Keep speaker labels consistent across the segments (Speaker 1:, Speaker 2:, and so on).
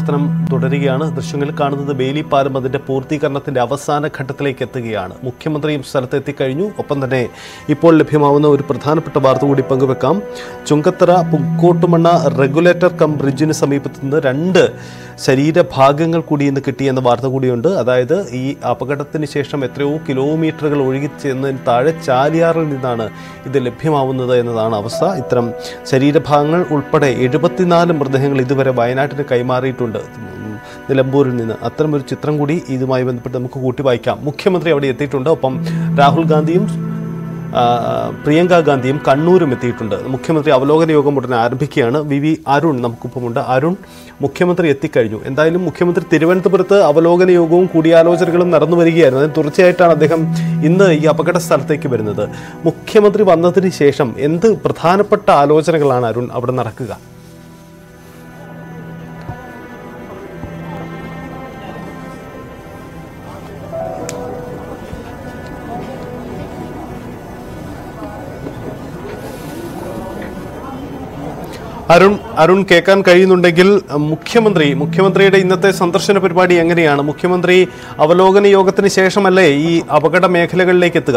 Speaker 1: പ്രവർത്തനം തുടരുകയാണ് ദൃശ്യങ്ങളിൽ കാണുന്നത് ബെയിലി പാലം അതിന്റെ പൂർത്തീകരണത്തിന്റെ അവസാന ഘട്ടത്തിലേക്ക് എത്തുകയാണ് മുഖ്യമന്ത്രിയും സ്ഥലത്ത് എത്തിക്കഴിഞ്ഞു ഒപ്പം തന്നെ ഇപ്പോൾ ലഭ്യമാവുന്ന ഒരു പ്രധാനപ്പെട്ട വാർത്ത കൂടി പങ്കുവെക്കാം ചുങ്കത്തറ പുക്കോട്ടുമണ്ണ റെഗുലേറ്റർ കം ബ്രിഡ്ജിന് സമീപത്ത് നിന്ന് രണ്ട് ശരീരഭാഗങ്ങൾ കൂടി ഇന്ന് കിട്ടിയെന്ന വാർത്ത കൂടിയുണ്ട് അതായത് ഈ അപകടത്തിന് ശേഷം എത്രയോ കിലോമീറ്ററുകൾ ഒഴുകി ചെന്നതിന് താഴെ ചാലിയാറിൽ നിന്നാണ് ഇത് ലഭ്യമാവുന്നത് എന്നതാണ് അവസ്ഥ ഇത്തരം ശരീരഭാഗങ്ങൾ ഉൾപ്പെടെ എഴുപത്തിനാല് മൃതദേഹങ്ങൾ ഇതുവരെ വയനാട്ടിന് കൈമാറിയിട്ടുണ്ട് ഉം, നിലമ്പൂരിൽ നിന്ന് അത്തരമൊരു ചിത്രം കൂടി ഇതുമായി ബന്ധപ്പെട്ട് നമുക്ക് കൂട്ടി വായിക്കാം മുഖ്യമന്ത്രി അവിടെ എത്തിയിട്ടുണ്ട് ഒപ്പം രാഹുൽ ഗാന്ധിയും ആ, പ്രിയങ്ക ഗാന്ധിയും കണ്ണൂരും എത്തിയിട്ടുണ്ട് മുഖ്യമന്ത്രി അവലോകന യോഗം ഉടനെ ആരംഭിക്കുകയാണ് വി വി അരുൺ നമുക്കൊപ്പമുണ്ട് അരുൺ മുഖ്യമന്ത്രി എത്തിക്കഴിഞ്ഞു എന്തായാലും മുഖ്യമന്ത്രി തിരുവനന്തപുരത്ത് അവലോകന യോഗവും കൂടിയാലോചനകളും നടന്നു വരികയായിരുന്നു അതിന് തുടർച്ചയായിട്ടാണ് അദ്ദേഹം ഇന്ന് ഈ അപകട സ്ഥലത്തേക്ക് വരുന്നത് മുഖ്യമന്ത്രി വന്നതിന് ശേഷം എന്ത് പ്രധാനപ്പെട്ട ആലോചനകളാണ് അരുൺ അവിടെ നടക്കുക അരുൺ അരുൺ കേൾക്കാൻ കഴിയുന്നുണ്ടെങ്കിൽ അഹ്, മുഖ്യമന്ത്രി മുഖ്യമന്ത്രിയുടെ ഇന്നത്തെ സന്ദർശന പരിപാടി എങ്ങനെയാണ് മുഖ്യമന്ത്രി അവലോകന യോഗത്തിന് ശേഷമല്ലേ ഈ അപകട മേഖലകളിലേക്ക് എത്തുക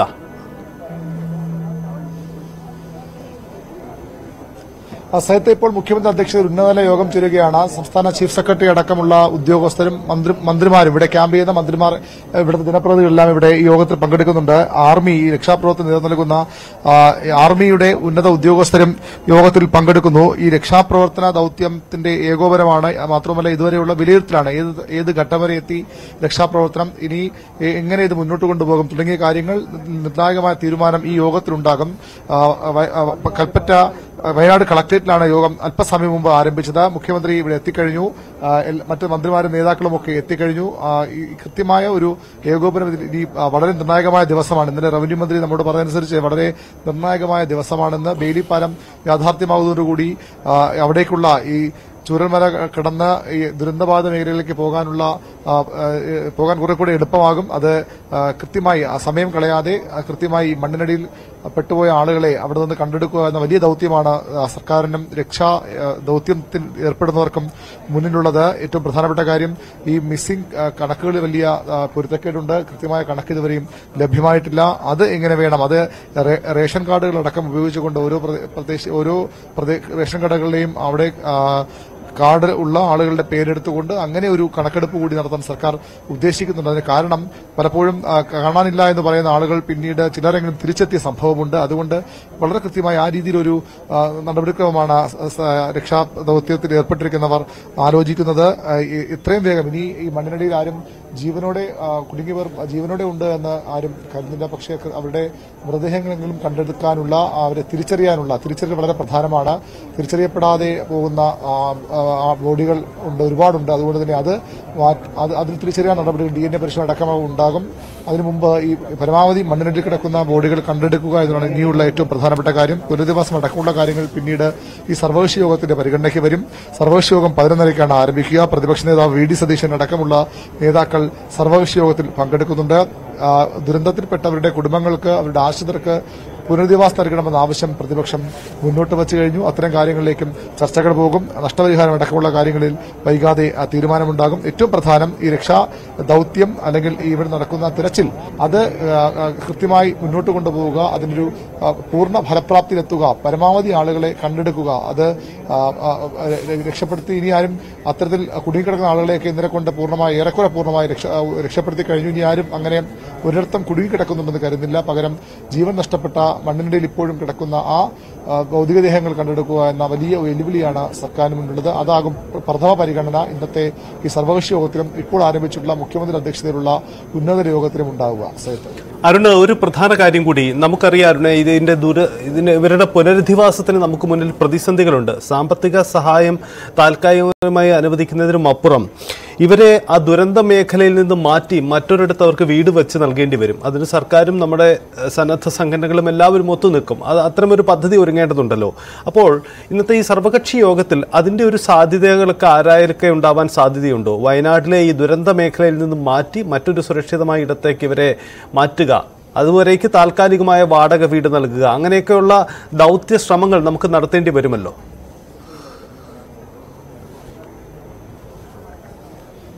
Speaker 2: സയത്തെ ഇപ്പോൾ മുഖ്യമന്ത്രി അധ്യക്ഷതയിൽ ഉന്നതതല യോഗം ചേരുകയാണ് സംസ്ഥാന ചീഫ് സെക്രട്ടറി അടക്കമുള്ള ഉദ്യോഗസ്ഥരും മന്ത്രി മന്ത്രിമാരും ഇവിടെ ക്യാമ്പ് ചെയ്യുന്ന മന്ത്രിമാർ ഏഹ്, ഇവിടുത്തെ ജനപ്രതിനിധികളെല്ലാം ഇവിടെ ഈ യോഗത്തിൽ പങ്കെടുക്കുന്നുണ്ട് ആർമി ഈ രക്ഷാപ്രവർത്തനം നേതൃത്വം നൽകുന്ന ആ, ആർമിയുടെ ഉന്നത ഉദ്യോഗസ്ഥരും യോഗത്തിൽ പങ്കെടുക്കുന്നു ഈ രക്ഷാപ്രവർത്തന ദൌത്യത്തിന്റെ ഏകോപനമാണ് മാത്രമല്ല ഇതുവരെയുള്ള വിലയിരുത്തലാണ് ഏത് ഏത് ഘട്ടം വരെ എത്തി രക്ഷാപ്രവർത്തനം ഇനി എ- എങ്ങനെ ഇത് മുന്നോട്ട് കൊണ്ടുപോകും തുടങ്ങിയ കാര്യങ്ങൾ നിർണായകമായ തീരുമാനം ഈ യോഗത്തിലുണ്ടാകും ആ, വ- ആ, കൽപ്പറ്റ വയനാട് കളക്ടറേറ്റിലാണ് യോഗം അല്പസമയം മുമ്പ് ആരംഭിച്ചത് മുഖ്യമന്ത്രി ഇവിടെ എത്തിക്കഴിഞ്ഞു ആ, എൽ- മറ്റ് മന്ത്രിമാരും നേതാക്കളും ഒക്കെ എത്തിക്കഴിഞ്ഞു ആ, ഈ കൃത്യമായ ഒരു ഏകോപനം ഇതിൽ ഇനി ആ, വളരെ നിർണായകമായ ദിവസമാണ് ഇന്നലെ റവന്യൂ മന്ത്രി നമ്മോട് പറഞ്ഞതനുസരിച്ച് വളരെ നിർണായകമായ ദിവസമാണെന്ന് ബെയിലി പാലം യാഥാർത്ഥ്യമാകുന്നതോടുകൂടി ആ, അവിടേക്കുള്ള ഈ ചൂരൽമല കടന്ന് ഈ ദുരന്തബാധിത മേഖലയിലേക്ക് പോകാനുള്ള ആ, ആ, പോകാൻ കുറെ കൂടി എളുപ്പമാകും അത് ആ, കൃത്യമായി ആ സമയം കളയാതെ ആ, കൃത്യമായി ഈ മണ്ണിനടിയിൽ പെട്ടുപോയ ആളുകളെ അവിടെ നിന്ന് കണ്ടെടുക്കുക എന്ന വലിയ ദൌത്യമാണ് ആ, സർക്കാരിനും രക്ഷാ ആ, ദൌത്യത്തിൽ ഏർപ്പെടുന്നവർക്കും മുന്നിലുള്ളത് ഏറ്റവും പ്രധാനപ്പെട്ട കാര്യം ഈ മിസ്സിംഗ് കണക്കുകളിൽ വലിയ ആ, പൊരുത്തക്കേടുണ്ട് കൃത്യമായ കണക്ക് ഇതുവരെയും ലഭ്യമായിട്ടില്ല അത് എങ്ങനെ വേണം അത് റേ- റേഷൻ കാർഡുകളടക്കം ഉപയോഗിച്ചുകൊണ്ട് ഓരോ പ്രദേ- പ്രദേശ ഓരോ പ്രദേ- റേഷൻ കടകളിലെയും അവിടെ ആ, കാർഡ് ഉള്ള ആളുകളുടെ പേരെടുത്തുകൊണ്ട് അങ്ങനെ ഒരു കണക്കെടുപ്പ് കൂടി നടത്താൻ സർക്കാർ ഉദ്ദേശിക്കുന്നുണ്ട് അതിന് കാരണം പലപ്പോഴും ആ, കാണാനില്ല എന്ന് പറയുന്ന ആളുകൾ പിന്നീട് ചിലരെങ്കിലും തിരിച്ചെത്തിയ സംഭവമുണ്ട് അതുകൊണ്ട് വളരെ കൃത്യമായി ആ രീതിയിലൊരു ആ, നടപടിക്രമമാണ് സ- സ- രക്ഷാ ദൌത്യത്തിൽ ഏർപ്പെട്ടിരിക്കുന്നവർ ആലോചിക്കുന്നത് ആ, ഈ- ഇത്രയും വേഗം ഇനി ഈ മണ്ണിനടിയിൽ ആരും ജീവനോടെ ആ, കുടുങ്ങിയവർ ജീവനോടെ ഉണ്ട് എന്ന് ആരും കരുതുന്നില്ല പക്ഷേ അവരുടെ മൃതദേഹങ്ങളെങ്കിലും കണ്ടെടുക്കാനുള്ള അവരെ തിരിച്ചറിയാനുള്ള തിരിച്ചറിയൽ വളരെ പ്രധാനമാണ് തിരിച്ചറിയപ്പെടാതെ പോകുന്ന ആ, ആ, ആ ബോഡികൾ ഉണ്ട് ഒരുപാടുണ്ട് അതുകൊണ്ട് തന്നെ അത് മാറ്റ്- അത് അതിൽ തിരിച്ചറിയാൻ നടപടികൾ ഡി എൻ എ പരിശോധന അടക്കമാവും ഉണ്ടാകും അതിനു മുമ്പ് ഈ പരമാവധി മണ്ണിനടിയിൽ കിടക്കുന്ന ബോഡികൾ കണ്ടെടുക്കുക എന്നതാണ് ഇനിയുള്ള ഏറ്റവും പ്രധാനപ്പെട്ട കാര്യം പുനരധിവാസം അടക്കമുള്ള കാര്യങ്ങൾ പിന്നീട് ഈ സർവകക്ഷി യോഗത്തിന്റെ പരിഗണനയ്ക്ക് വരും സർവകക്ഷി യോഗം പതിനൊന്നരയ്ക്കാണ് ആരംഭിക്കുക പ്രതിപക്ഷ നേതാവ് വി ഡി സതീശൻ അടക്കമുള്ള നേതാക്കൾ സർവകക്ഷി യോഗത്തിൽ പങ്കെടുക്കുന്നുണ്ട് ആ, ദുരന്തത്തിൽപ്പെട്ടവരുടെ കുടുംബങ്ങൾക്ക് അവരുടെ ആശ്രിതർക്ക് പുനരധിവാസം നൽകണമെന്ന ആവശ്യം പ്രതിപക്ഷം മുന്നോട്ട് വച്ചു കഴിഞ്ഞു അത്തരം കാര്യങ്ങളിലേക്കും ചർച്ചകൾ പോകും നഷ്ടപരിഹാരം അടക്കമുള്ള കാര്യങ്ങളിൽ വൈകാതെ ആ, തീരുമാനമുണ്ടാകും ഏറ്റവും പ്രധാനം ഈ രക്ഷാ ദൌത്യം അല്ലെങ്കിൽ ഈ ഇവിടെ നടക്കുന്ന തിരച്ചിൽ അത് ആ, ആ, കൃത്യമായി മുന്നോട്ട് കൊണ്ടുപോവുക അതിനൊരു ആ, പൂർണ്ണ ഫലപ്രാപ്തിയിലെത്തുക പരമാവധി ആളുകളെ കണ്ടെടുക്കുക അത് ആ, ആ, ആ, രക്ഷപ്പെടുത്തി ഇനി ആരും അത്തരത്തിൽ കുടുങ്ങിക്കിടക്കുന്ന ആളുകളെയൊക്കെ ഇന്നലെ കൊണ്ട് പൂർണ്ണമായി ഏറെക്കുറെ പൂർണ്ണമായി രക്ഷ ആ, രക്ഷപ്പെടുത്തി കഴിഞ്ഞു ഇനി ആരും അങ്ങനെ ഒരിടത്തും കുടുങ്ങിക്കിടക്കുന്നുണ്ടെന്ന് കരുതുന്നില്ല പകരം ജീവൻ നഷ്ടപ്പെട്ട മണ്ണിനിടയിൽ ഇപ്പോഴും കിടക്കുന്ന ആ ആ, ഭൗതികദേഹങ്ങൾ കണ്ടെടുക്കുക എന്ന വലിയ വെല്ലുവിളിയാണ് സർക്കാരിന് മുന്നിലുള്ളത് അതാകും പ്രഥമ പരിഗണന ഇന്നത്തെ ഈ സർവകക്ഷി യോഗത്തിലും ഇപ്പോൾ ആരംഭിച്ചിട്ടുള്ള മുഖ്യമന്ത്രി അധ്യക്ഷതയിലുള്ള ഉന്നത യോഗത്തിലും ഉണ്ടാവുക സഹിതം
Speaker 1: അരുണ് ഒരു പ്രധാന കാര്യം കൂടി നമുക്കറിയാം അരുണ് ഇതിന്റെ ദുര ഇതിന് ഇവരുടെ പുനരധിവാസത്തിന് നമുക്ക് മുന്നിൽ പ്രതിസന്ധികളുണ്ട് സാമ്പത്തിക സഹായം താൽക്കാലികമായി അനുവദിക്കുന്നതിനും അപ്പുറം ഇവരെ ആ ദുരന്ത മേഖലയിൽ നിന്ന് മാറ്റി മറ്റൊരിടത്ത് അവർക്ക് വീട് വെച്ച് നൽകേണ്ടി വരും അതിന് സർക്കാരും നമ്മുടെ ഏഹ്, സന്നദ്ധ സംഘടനകളും എല്ലാവരും ഒത്തു നിൽക്കും അത് അത്തരമൊരു പദ്ധതി ഒരുങ്ങേണ്ടതുണ്ടല്ലോ അപ്പോൾ ഇന്നത്തെ ഈ സർവകക്ഷി യോഗത്തിൽ അതിന്റെ ഒരു സാധ്യതകളൊക്കെ ആരായൊക്കെ ഉണ്ടാവാൻ സാധ്യതയുണ്ടോ വയനാട്ടിലെ ഈ ദുരന്ത മേഖലയിൽ നിന്ന് മാറ്റി മറ്റൊരു സുരക്ഷിതമായ ഇടത്തേക്ക് ഇവരെ മാറ്റുക അതുവരേക്ക് താൽക്കാലികമായ വാടക വീട് നൽകുക അങ്ങനെയൊക്കെയുള്ള ദൗത്യ ശ്രമങ്ങൾ നമുക്ക് നടത്തേണ്ടി വരുമല്ലോ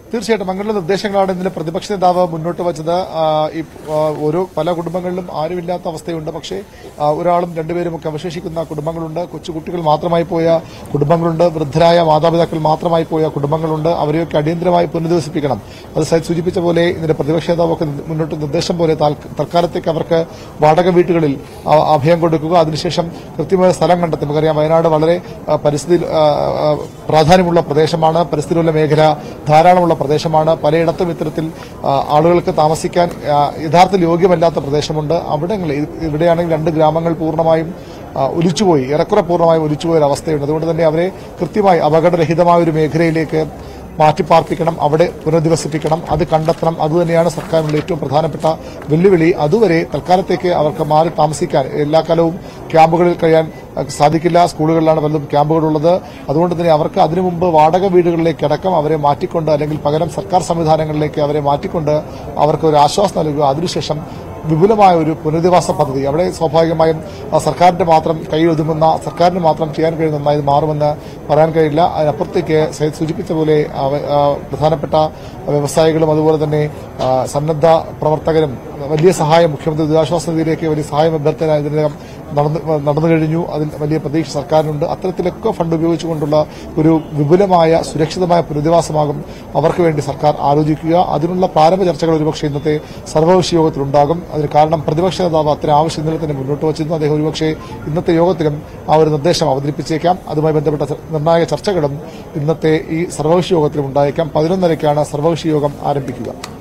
Speaker 2: തീർച്ചയായിട്ടും അങ്ങനെയുള്ള നിർദ്ദേശങ്ങളാണ് ഇന്നലെ പ്രതിപക്ഷ നേതാവ് മുന്നോട്ട് വച്ചത് ആ, ഈ ആ, ഓരോ പല കുടുംബങ്ങളിലും ആരുമില്ലാത്ത അവസ്ഥയുണ്ട് പക്ഷേ ആ, ഒരാളും രണ്ടുപേരും ഒക്കെ അവശേഷിക്കുന്ന കുടുംബങ്ങളുണ്ട് കൊച്ചുകുട്ടികൾ മാത്രമായി പോയ കുടുംബങ്ങളുണ്ട് വൃദ്ധരായ മാതാപിതാക്കൾ മാത്രമായി പോയ കുടുംബങ്ങളുണ്ട് അവരെയൊക്കെ അടിയന്തരമായി പുനരധിവസിപ്പിക്കണം അത് സൈഡ് സൂചിപ്പിച്ച പോലെ ഇന്നലെ പ്രതിപക്ഷ നേതാവൊക്കെ മുന്നോട്ട് നിർദ്ദേശം പോലെ താൽക്ക- തൽക്കാലത്തേക്ക് അവർക്ക് വാടക വീട്ടുകളിൽ ആ, അഭയം കൊടുക്കുക അതിനുശേഷം കൃത്യമായ സ്ഥലം കണ്ടെത്തി നമുക്കറിയാം വയനാട് വളരെ ആ, പരിസ്ഥിതി ആ, ആ, പ്രാധാന്യമുള്ള പ്രദേശമാണ് പരിസ്ഥിതിയുള്ള മേഖല ധാരാളമുള്ള പ്രദേശമാണ് പലയിടത്തും ഇത്തരത്തിൽ ആ, ആളുകൾക്ക് താമസിക്കാൻ ആ, യഥാർത്ഥത്തിൽ യോഗ്യമല്ലാത്ത പ്രദേശമുണ്ട് അവിടങ്ങളിൽ ഇത് ഇവിടെയാണെങ്കിൽ രണ്ട് ഗ്രാമങ്ങൾ പൂർണ്ണമായും ആ, ഒലിച്ചുപോയി ഏറെക്കുറെ പൂർണ്ണമായും ഒലിച്ചുപോയ ഒരു അവസ്ഥയുണ്ട് അതുകൊണ്ട് തന്നെ അവരെ കൃത്യമായി അപകടരഹിതമായ ഒരു മേഖലയിലേക്ക് മാറ്റിപ്പാർപ്പിക്കണം അവിടെ പുനരധിവസിപ്പിക്കണം അത് കണ്ടെത്തണം അതുതന്നെയാണ് സർക്കാരിനുള്ള ഏറ്റവും പ്രധാനപ്പെട്ട വെല്ലുവിളി അതുവരെ തൽക്കാലത്തേക്ക് അവർക്ക് മാറി താമസിക്കാൻ എല്ലാ കാലവും ക്യാമ്പുകളിൽ കഴിയാൻ അഹ് സാധിക്കില്ല സ്കൂളുകളിലാണ് പലതും ക്യാമ്പുകളുള്ളത് അതുകൊണ്ട് തന്നെ അവർക്ക് അതിനു മുമ്പ് വാടക വീടുകളിലേക്ക് അടക്കം അവരെ മാറ്റിക്കൊണ്ട് അല്ലെങ്കിൽ പകരം സർക്കാർ സംവിധാനങ്ങളിലേക്ക് അവരെ മാറ്റിക്കൊണ്ട് അവർക്ക് ഒരു ആശ്വാസം നൽകുക അതിനുശേഷം വിപുലമായ ഒരു പുനരധിവാസ പദ്ധതി അവിടെ സ്വാഭാവികമായും ആ, സർക്കാരിന്റെ മാത്രം കയ്യിൽ ഒതുങ്ങുന്ന സർക്കാരിന് മാത്രം ചെയ്യാൻ കഴിയുന്ന ഒന്നായി ഇത് മാറുമെന്ന് പറയാൻ കഴിയില്ല അതിനപ്പുറത്തേക്ക് സയ്യിദ് സൂചിപ്പിച്ച പോലെ അവ- ആ, പ്രധാനപ്പെട്ട വ്യവസായികളും അതുപോലെ തന്നെ ആ, സന്നദ്ധ പ്രവർത്തകരും വലിയ സഹായം മുഖ്യമന്ത്രി ദുരിതാശ്വാസ നിധിയിലേക്ക് വലിയ സഹായം അഭ്യർത്ഥന ഇതിനകം നടന്നു നടന്നു കഴിഞ്ഞു അതിൽ വലിയ പ്രതീക്ഷ സർക്കാരിനുണ്ട് അത്തരത്തിലൊക്കെ ഫണ്ട് ഉപയോഗിച്ചുകൊണ്ടുള്ള ഒരു വിപുലമായ സുരക്ഷിതമായ പുനരധിവാസമാകും അവർക്ക് വേണ്ടി സർക്കാർ ആലോചിക്കുക അതിനുള്ള പ്രാരംഭ ചർച്ചകൾ ഒരുപക്ഷെ ഇന്നത്തെ സർവകക്ഷി യോഗത്തിലുണ്ടാകും അതിന് കാരണം പ്രതിപക്ഷ നേതാവ് അത്തരം ആവശ്യം ഇന്നലെ തന്നെ മുന്നോട്ട് വച്ചിരുന്നു അദ്ദേഹം ഒരുപക്ഷെ ഇന്നത്തെ യോഗത്തിലും ആ ഒരു നിർദ്ദേശം അവതരിപ്പിച്ചേക്കാം അതുമായി ബന്ധപ്പെട്ട ച- നിർണായക ചർച്ചകളും ഇന്നത്തെ ഈ സർവകക്ഷി യോഗത്തിലും ഉണ്ടായേക്കാം പതിനൊന്നരയ്ക്കാണ് സർവകക്ഷി യോഗം ആരംഭിക്കുക